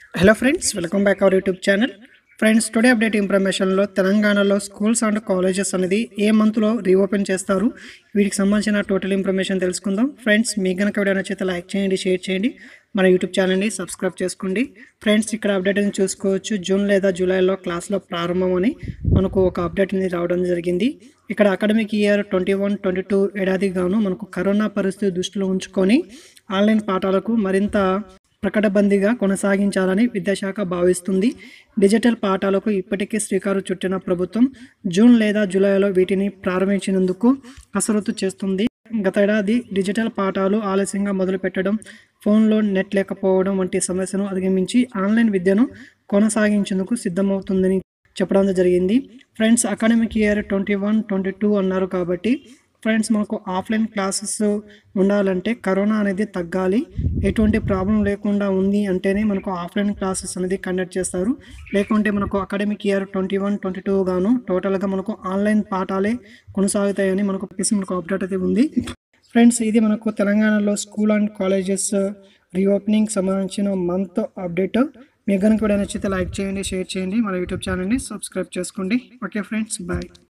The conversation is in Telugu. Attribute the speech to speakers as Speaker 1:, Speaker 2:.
Speaker 1: hello friends welcome back our YouTube channel friends today update ఇన్ఫర్మేషన్లో తెలంగాణలో స్కూల్స్ అండ్ కాలేజెస్ అనేది ఏ మంత్లో రీఓపెన్ చేస్తారు వీటికి సంబంధించిన టోటల్ ఇన్ఫర్మేషన్ తెలుసుకుందాం ఫ్రెండ్స్ మీకు కనుక వీడియో నచ్చితే లైక్ చేయండి షేర్ చేయండి మన యూట్యూబ్ ఛానల్ని సబ్స్క్రైబ్ చేసుకోండి ఫ్రెండ్స్ ఇక్కడ అప్డేట్ అని చూసుకోవచ్చు జూన్ లేదా జూలైలో క్లాస్లో ప్రారంభం అని మనకు ఒక అప్డేట్ అనేది రావడం జరిగింది ఇక్కడ academic year twenty one twenty two ఏడాదికి గాను మనకు కరోనా పరిస్థితి దృష్టిలో ఉంచుకొని ఆన్లైన్ పాఠాలకు మరింత ప్రకటబందీగా కొనసాగించాలని విద్యాశాఖ భావిస్తుంది డిజిటల్ పాఠాలకు ఇప్పటికే శ్రీకారు చుట్టిన ప్రభుత్వం జూన్ లేదా జూలైలో వీటిని ప్రారంభించినందుకు కసరత్తు చేస్తుంది గత ఏడాది డిజిటల్ పాఠాలు ఆలస్యంగా మొదలుపెట్టడం ఫోన్లో నెట్ లేకపోవడం వంటి సమస్యను అధిగమించి ఆన్లైన్ విద్యను కొనసాగించేందుకు సిద్ధమవుతుందని చెప్పడం జరిగింది friends academic year twenty one twenty two అన్నారు కాబట్టి ఫ్రెండ్స్ మనకు ఆఫ్లైన్ క్లాసెస్ ఉండాలంటే కరోనా అనేది తగ్గాలి ఎటువంటి ప్రాబ్లం లేకుండా ఉంది అంటేనే మనకు ఆఫ్లైన్ క్లాసెస్ అనేది కండక్ట్ చేస్తారు లేకుంటే మనకు academic year twenty one twenty two గాను టోటల్గా మనకు ఆన్లైన్ పాఠాలే కొనసాగుతాయని మనకు చెప్పేసి మనకు అప్డేట్ అయితే ఉంది ఫ్రెండ్స్ ఇది మనకు తెలంగాణలో స్కూల్ అండ్ కాలేజెస్ రీఓపెనింగ్ సంబంధించిన మంత్ అప్డేట్ మీకు కనుక కూడా నచ్చితే లైక్ చేయండి షేర్ చేయండి మన యూట్యూబ్ ఛానల్ని సబ్స్క్రైబ్ చేసుకోండి ఓకే ఫ్రెండ్స్ బాయ్